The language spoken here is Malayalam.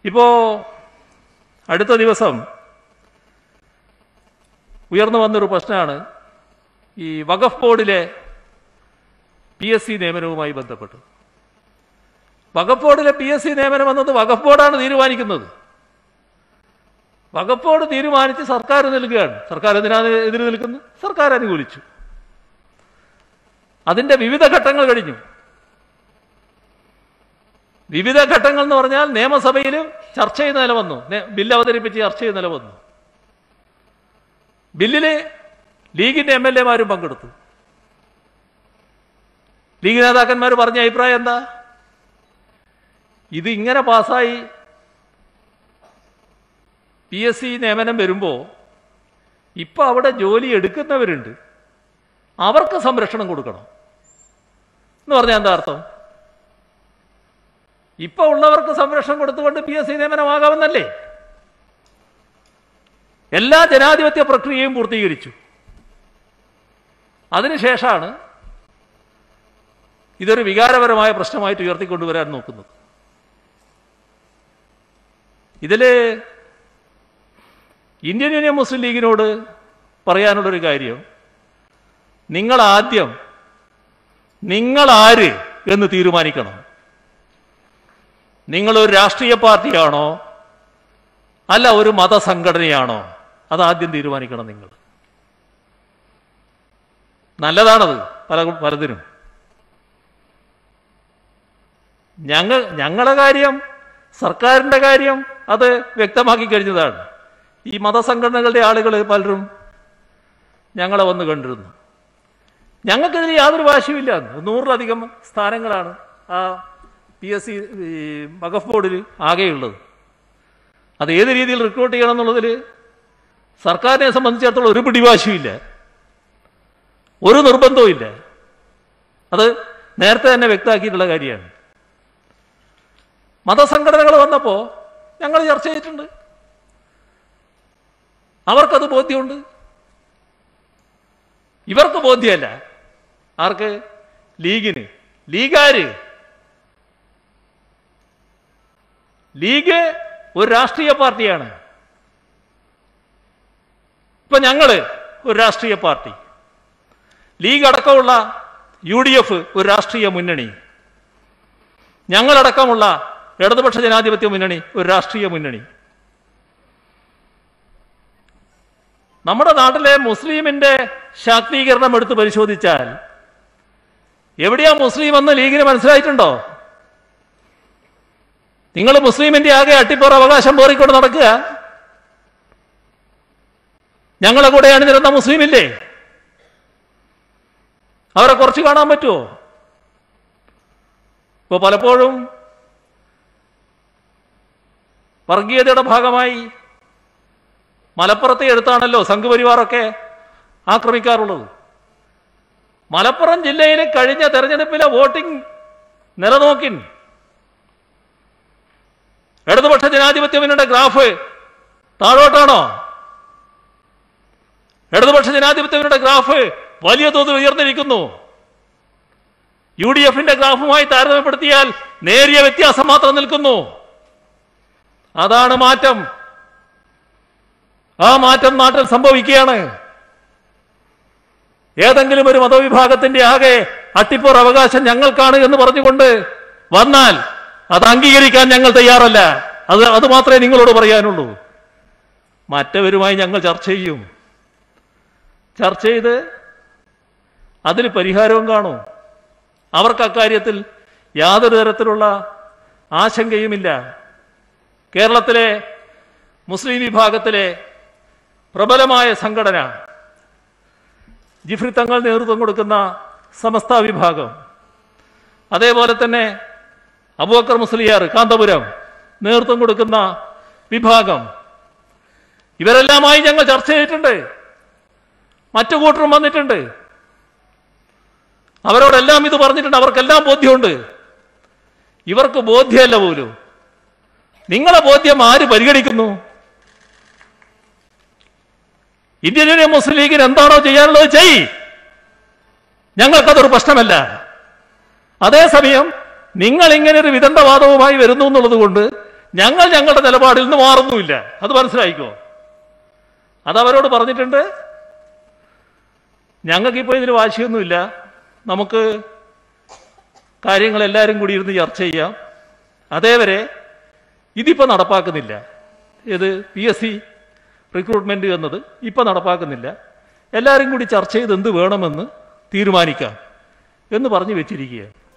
ഇപ്പോ അടുത്ത ദിവസം ഉയർന്നു വന്നൊരു പ്രശ്നമാണ് ഈ വഖഫ് ബോർഡിലെ പി എസ് സി നിയമനവുമായി ബന്ധപ്പെട്ട് വഖഫ് ബോർഡിലെ പി എസ് സി നിയമനം എന്നത് വഖഫ് ബോർഡാണ് തീരുമാനിക്കുന്നത് വഖഫ് ബോർഡ് തീരുമാനിച്ച് സർക്കാർ നൽകുകയാണ് സർക്കാർ എന്തിനാണ് എതിര് നിൽക്കുന്നത് സർക്കാർ അനുകൂലിച്ചു അതിന്റെ വിവിധ ഘട്ടങ്ങൾ കഴിഞ്ഞു വിവിധ ഘട്ടങ്ങൾ എന്ന് പറഞ്ഞാൽ നിയമസഭയിൽ ചർച്ച ചെയ്യുന്ന നില വന്നു നേ- ബില്ല് അവതരിപ്പിച്ച് ചർച്ച ചെയ്യുന്ന നില വന്നു ബില്ലില് ലീഗിന്റെ എം എൽ എമാരും പങ്കെടുത്തു ലീഗ് നേതാക്കന്മാർ പറഞ്ഞ അഭിപ്രായം എന്താ ഇത് ഇങ്ങനെ പാസ്സായി പി എസ് സി നിയമനം വരുമ്പോൾ ഇപ്പൊ അവിടെ ജോലി എടുക്കുന്നവരുണ്ട് അവർക്ക് സംരക്ഷണം കൊടുക്കണം എന്ന് പറഞ്ഞാൽ എന്താ അർത്ഥം ഇപ്പൊ ഉള്ളവർക്ക് സംരക്ഷണം കൊടുത്തുകൊണ്ട് പി എസ് സി നിയമനമാകാമെന്നല്ലേ എല്ലാ ജനാധിപത്യ പ്രക്രിയയും പൂർത്തീകരിച്ചു അതിനുശേഷമാണ് ഇതൊരു വികാരപരമായ പ്രശ്നമായിട്ട് ഉയർത്തിക്കൊണ്ടുവരാൻ നോക്കുന്നത് ഇതില് ഇന്ത്യൻ യൂണിയൻ മുസ്ലിം ലീഗിനോട് പറയാനുള്ളൊരു കാര്യം നിങ്ങൾ ആദ്യം നിങ്ങൾ ആര് എന്ന് തീരുമാനിക്കണം നിങ്ങളൊരു രാഷ്ട്രീയ പാർട്ടിയാണോ അല്ല ഒരു മതസംഘടനയാണോ അതാദ്യം തീരുമാനിക്കണം നിങ്ങൾ നല്ലതാണത് പല പലതിനും ഞങ്ങൾ ഞങ്ങളുടെ കാര്യം സർക്കാരിന്റെ കാര്യം അത് വ്യക്തമാക്കി കഴിഞ്ഞതാണ് ഈ മതസംഘടനകളുടെ ആളുകൾ പലരും ഞങ്ങളെ വന്ന് കണ്ടിരുന്നു ഞങ്ങൾക്കിതിൽ യാതൊരു വാശിയുമില്ല നൂറിലധികം സ്ഥാനങ്ങളാണ് ആ പി എസ് സി വഖഫ് ബോർഡിൽ ആകെയുള്ളത് അത് ഏത് രീതിയിൽ റിക്രൂട്ട് ചെയ്യണം എന്നുള്ളതിൽ സർക്കാരിനെ സംബന്ധിച്ചിടത്തോളം ഒരു പിടിവാശിയില്ല ഒരു നിർബന്ധവും ഇല്ല അത് നേരത്തെ തന്നെ വ്യക്തമാക്കിയിട്ടുള്ള കാര്യമാണ് മതസംഘടനകൾ വന്നപ്പോൾ ഞങ്ങൾ ചർച്ച ചെയ്തിട്ടുണ്ട് അവർക്കത് ബോധ്യമുണ്ട് ഇവർക്ക് ബോധ്യമല്ല ആർക്ക് ലീഗിന് ലീഗാര് ലീഗ് ഒരു രാഷ്ട്രീയ പാർട്ടിയാണ് ഇപ്പൊ ഞങ്ങള് ഒരു രാഷ്ട്രീയ പാർട്ടി ലീഗ് അടക്കമുള്ള യു ഡി എഫ് ഒരു രാഷ്ട്രീയ മുന്നണി ഞങ്ങളടക്കമുള്ള ഇടതുപക്ഷ ജനാധിപത്യ മുന്നണി ഒരു രാഷ്ട്രീയ മുന്നണി നമ്മുടെ നാട്ടിലെ മുസ്ലിമിന്റെ ശാക്തീകരണം എടുത്ത് പരിശോധിച്ചാൽ എവിടെയാ മുസ്ലിം എന്ന് ലീഗിന് മനസ്സിലായിട്ടുണ്ടോ നിങ്ങൾ മുസ്ലിമിന്റെ ആകെ അട്ടിപ്പുറ അവകാശം പോറിക്കൊണ്ട് നടക്കുക ഞങ്ങളെ കൂടെ അണിനിരുന്ന മുസ്ലിമില്ലേ അവരെ കുറച്ച് കാണാൻ പറ്റുമോ ഇപ്പൊ പലപ്പോഴും വർഗീയതയുടെ ഭാഗമായി മലപ്പുറത്തെ എടുത്താണല്ലോ സംഘപരിവാറൊക്കെ ആക്രമിക്കാറുള്ളത് മലപ്പുറം ജില്ലയിൽ കഴിഞ്ഞ തെരഞ്ഞെടുപ്പിലെ വോട്ടിംഗ് നിലനോക്കിൻ ഇടതുപക്ഷ ജനാധിപത്യ മുന്നണിയുടെ ഗ്രാഫ് താഴോട്ടാണോ ഇടതുപക്ഷ ജനാധിപത്യ മുന്നണിയുടെ ഗ്രാഫ് വലിയ തോതിൽ ഉയർന്നിരിക്കുന്നു യു ഡി എഫിന്റെ ഗ്രാഫുമായി താരതമ്യപ്പെടുത്തിയാൽ നേരിയ വ്യത്യാസം മാത്രം നിൽക്കുന്നു അതാണ് മാറ്റം ആ മാറ്റം നാട്ടിൽ സംഭവിക്കുകയാണ് ഏതെങ്കിലും ഒരു മതവിഭാഗത്തിന്റെ ആകെ അട്ടിപ്പുറ അവകാശം ഞങ്ങൾക്കാണ് എന്ന് പറഞ്ഞുകൊണ്ട് വന്നാൽ അത് അംഗീകരിക്കാൻ ഞങ്ങൾ തയ്യാറല്ല അത് അത് മാത്രമേ നിങ്ങളോട് പറയാനുള്ളൂ മറ്റവരുമായി ഞങ്ങൾ ചർച്ച ചെയ്യും ചർച്ച ചെയ്ത് അതിൽ പരിഹാരവും കാണും അവർക്ക് അക്കാര്യത്തിൽ യാതൊരു തരത്തിലുള്ള ആശങ്കയുമില്ല കേരളത്തിലെ മുസ്ലിം വിഭാഗത്തിലെ പ്രബലമായ സംഘടന ജിഫ്രി തങ്ങൾ നേതൃത്വം കൊടുക്കുന്ന സമസ്ത വിഭാഗം അതേപോലെ തന്നെ അബൂബക്കർ മുസ്ലിയാർ കാന്തപുരം നേതൃത്വം കൊടുക്കുന്ന വിഭാഗം ഇവരെല്ലാമായി ഞങ്ങൾ ചർച്ച ചെയ്തിട്ടുണ്ട് മറ്റു കൂട്ടരും വന്നിട്ടുണ്ട് അവരോടെല്ലാം ഇത് പറഞ്ഞിട്ടുണ്ട് അവർക്കെല്ലാം ബോധ്യമുണ്ട് ഇവർക്ക് ബോധ്യമല്ല പോലും നിങ്ങളെ ബോധ്യം ആര് പരിഗണിക്കുന്നു ഇന്ത്യൻ യൂണിയൻ മുസ്ലിം ലീഗിന് എന്താണോ ചെയ്യാനുള്ളത് ചെയ് ഞങ്ങൾക്കതൊരു പ്രശ്നമല്ല അതേസമയം നിങ്ങൾ ഇങ്ങനെ ഒരു വിദണ്ഡവാദവുമായി വരുന്നു എന്നുള്ളത് കൊണ്ട് ഞങ്ങൾ ഞങ്ങളുടെ നിലപാടിൽ നിന്ന് മാറുന്നുമില്ല അത് മനസ്സിലായിക്കോ അത് അവരോട് പറഞ്ഞിട്ടുണ്ട് ഞങ്ങൾക്കിപ്പോൾ ഇതിന് വാശിയൊന്നുമില്ല നമുക്ക് കാര്യങ്ങൾ എല്ലാവരും കൂടി ഇരുന്ന് ചർച്ച ചെയ്യാം അതേവരെ ഇതിപ്പോൾ നടപ്പാക്കുന്നില്ല ഇത് പി എസ് സി റിക്രൂട്ട്മെന്റ് എന്നത് ഇപ്പം നടപ്പാക്കുന്നില്ല എല്ലാവരും കൂടി ചർച്ച ചെയ്ത് എന്ത് വേണമെന്ന് തീരുമാനിക്കാം എന്ന് പറഞ്ഞു വെച്ചിരിക്കുകയാണ്